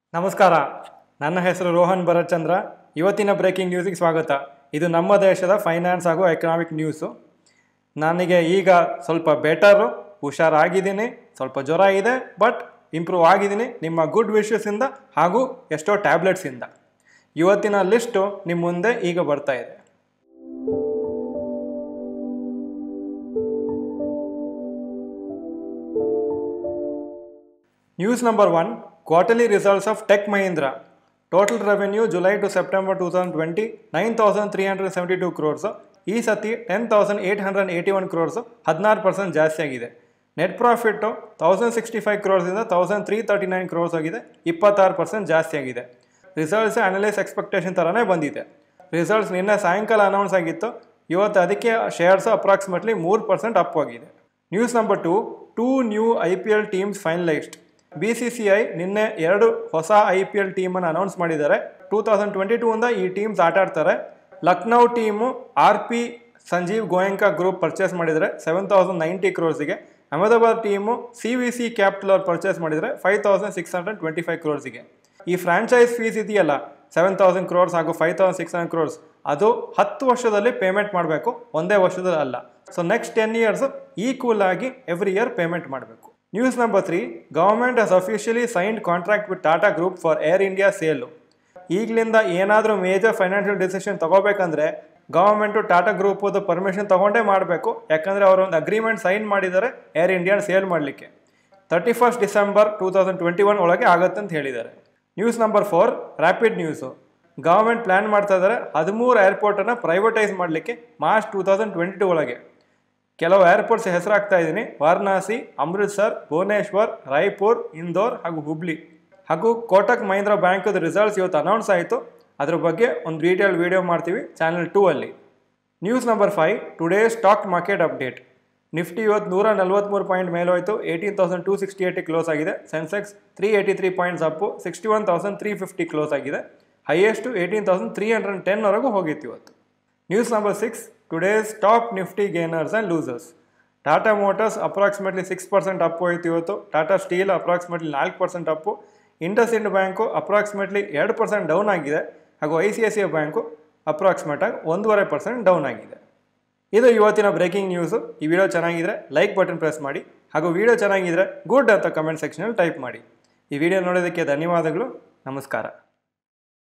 ನಮಸ್ಕಾರ ನನ್ನ ಹೆಸರು ರೋಹನ್ ಭರತ್ಚಂದ್ರ ಇವತ್ತಿನ ಬ್ರೇಕಿಂಗ್ ನ್ಯೂಸಿಗೆ ಸ್ವಾಗತ ಇದು ನಮ್ಮ ದೇಶದ ಫೈನಾನ್ಸ್ ಹಾಗೂ ಎಕನಾಮಿಕ್ ನ್ಯೂಸು ನನಗೆ ಈಗ ಸ್ವಲ್ಪ ಬೆಟರು ಹುಷಾರಾಗಿದ್ದೀನಿ ಸ್ವಲ್ಪ ಜ್ವರ ಇದೆ ಬಟ್ ಇಂಪ್ರೂವ್ ಆಗಿದ್ದೀನಿ ನಿಮ್ಮ ಗುಡ್ ವಿಶಸ್ಸಿಂದ ಹಾಗೂ ಎಷ್ಟೋ ಟ್ಯಾಬ್ಲೆಟ್ಸಿಂದ ಇವತ್ತಿನ ಲಿಸ್ಟು ನಿಮ್ಮ ಮುಂದೆ ಈಗ ಬರ್ತಾ ಇದೆ news number one quarterly results of Tech Mahindra total revenue July to September two thousand twenty nine thousand three hundred seventy two crores ಈ ಸತಿ ten thousand eight hundred eighty one crores ಹದಿನಾರು ಪರ್ಸೆಂಟ್ ಜಾಸ್ತಿ ಆಗಿದೆ net profit thousand sixty five ಕ್ರೋರ್ಸಿಂದ thousand three thirty nine crores ಆಗಿದೆ ಇಪ್ಪತ್ತಾರು percent ಜಾಸ್ತಿ ಆಗಿದೆ ರಿಸಲ್ಟ್ಸ್ ಅನಲೈಸ್ ಎಕ್ಸ್ಪೆಕ್ಟೇಷನ್ ಥರನೇ ಬಂದಿದೆ ರಿಸಲ್ಟ್ಸ್ ನಿನ್ನೆ ಸಾಯಂಕಾಲ ಅನೌನ್ಸ್ ಆಗಿತ್ತು ಇವತ್ತು ಅದಕ್ಕೆ ಶೇರ್ಸ್ ಅಪ್ರಾಕ್ಸಿಮೇಟ್ಲಿ ಮೂರು ಪರ್ಸೆಂಟ್ ಅಪ್ ಆಗಿದೆ news number two two new I P L teams finalised B C C I ನಿನ್ನೆ ಎರಡು ಹೊಸ ಐ ಪಿ ಎಲ್ ಟೀಮನ್ನು ಅನೌನ್ಸ್ ಮಾಡಿದ್ದಾರೆ ಟೂ ತೌಸಂಡ್ ಟ್ವೆಂಟಿ ಟೂ ಇಂದ ಈ ಟೀಮ್ಸ್ ಆಟ ಆಡ್ತಾರೆ Lucknow team R P Sanjiv Goenka group purchase ಮಾಡಿದರೆ ಸೆವೆನ್ ತೌಸಂಡ್ ನೈಂಟಿ ಕ್ರೋರ್ಸಿಗೆ Ahmedabad team C V C capital ಅವ್ರು ಪರ್ಚೇಸ್ ಮಾಡಿದರೆ five thousand six hundred twenty five ಕ್ರೋರ್ಸಿಗೆ ಈ ಫ್ರಾಂಚೈಸ್ ಫೀಸ್ ಇದೆಯಲ್ಲ ಸೆವೆನ್ ತೌಸಂಡ್ ಕ್ರೋರ್ಸ್ ಹಾಗೂ five thousand six hundred crores ಅದು ಹತ್ತು ವರ್ಷದಲ್ಲಿ ಪೇಮೆಂಟ್ ಮಾಡಬೇಕು ಒಂದೇ ವರ್ಷದಲ್ಲಿ ಅಲ್ಲ so next ten years equal ಆಗಿ ಎವ್ರಿ ಇಯರ್ ಪೇಮೆಂಟ್ ಮಾಡಬೇಕು news number three government has officially signed contract with Tata group for Air India sale ಈಗಲಿಂದ ಏನಾದರೂ ಮೇಜರ್ ಫೈನಾನ್ಷಿಯಲ್ ಡಿಸಿಷನ್ ತಗೋಬೇಕಂದ್ರೆ ಗವರ್ಮೆಂಟು ಟಾಟಾ ಗ್ರೂಪದು ಪರ್ಮಿಷನ್ ತಗೊಂಡೇ ಮಾಡಬೇಕು ಯಾಕಂದರೆ ಅವರು ಒಂದು ಅಗ್ರಿಮೆಂಟ್ ಸೈನ್ ಮಾಡಿದ್ದಾರೆ ಏರ್ ಇಂಡಿಯಾನ ಸೇಲ್ ಮಾಡಲಿಕ್ಕೆ thirty first December two thousand twenty one ಒಳಗೆ ಆಗುತ್ತೆ ಅಂತ ಹೇಳಿದ್ದಾರೆ news number four rapid news government plan ಮಾಡ್ತಾ ಇದ್ದಾರೆ ಹದಿಮೂರು ಏರ್ಪೋರ್ಟನ್ನು ಪ್ರೈವೇಟೈಸ್ ಮಾಡಲಿಕ್ಕೆ March two thousand twenty two ಒಳಗೆ ಕೆಲವು ಏರ್ಪೋರ್ಟ್ಸ್ ಹೆಸರಾಗ್ತಾ ಇದ್ದೀನಿ ವಾರಣಾಸಿ ಅಮೃತ್ಸರ್ ಭುವನೇಶ್ವರ್ ರಾಯ್ಪುರ್ ಇಂದೋರ್ ಹಾಗೂ ಹುಬ್ಳಿ ಹಾಗೂ ಕೋಟಕ್ ಮಹೀಂದ್ರ ಬ್ಯಾಂಕದ ರಿಸಲ್ಟ್ಸ್ ಇವತ್ತು ಅನೌನ್ಸ್ ಆಯಿತು ಅದ್ರ ಬಗ್ಗೆ ಒಂದು ಡೀಟೇಲ್ ವಿಡಿಯೋ ಮಾಡ್ತೀವಿ ಚಾನಲ್ ಟೂ ಅಲ್ಲಿ news number five today stock market update Nifty ಇವತ್ತು ನೂರ ನಲ್ವತ್ತ್ಮೂರು ಪಾಯಿಂಟ್ ಮೇಲೆ ಹೋಯಿತು ಏಯ್ಟೀನ್ ತೌಸಂಡ್ ಟೂ ಸಿಕ್ಸ್ಟಿ ಏಯ್ಟಿಗೆ ಕ್ಲೋಸ್ ಆಗಿದೆ Sensex three eighty three points up sixty one thousand three fifty close ಆಗಿದೆ highest eighteen thousand three hundred ಟೆನ್ವರೆಗೂ ಹೋಗಿತ್ತು ಇವತ್ತು news number six today's top Nifty gainers and losers Tata Motors approximately six percent up ಹೋಯ್ತು ಇವತ್ತು Tata Steel approximately ನಾಲ್ಕು percent up IndusInd bank approximately ಎರಡು percent down ಆಗಿದೆ ಹಾಗೂ I C I C I bank ಅಪ್ರಾಕ್ಸಿಮೇಟಾಗಿ ಒಂದೂವರೆ ಪರ್ಸೆಂಟ್ ಡೌನ್ ಆಗಿದೆ ಇದು ಇವತ್ತಿನ ಬ್ರೇಕಿಂಗ್ ನ್ಯೂಸು ಈ ವಿಡಿಯೋ ಚೆನ್ನಾಗಿದ್ರೆ ಲೈಕ್ ಬಟನ್ ಪ್ರೆಸ್ ಮಾಡಿ ಹಾಗೂ ವಿಡಿಯೋ ಚೆನ್ನಾಗಿದ್ರೆ ಗುಡ್ ಅಂತ ಕಮೆಂಟ್ ಸೆಕ್ಷನಲ್ಲಿ ಟೈಪ್ ಮಾಡಿ ಈ ವಿಡಿಯೋ ನೋಡೋದಕ್ಕೆ ಧನ್ಯವಾದಗಳು ನಮಸ್ಕಾರ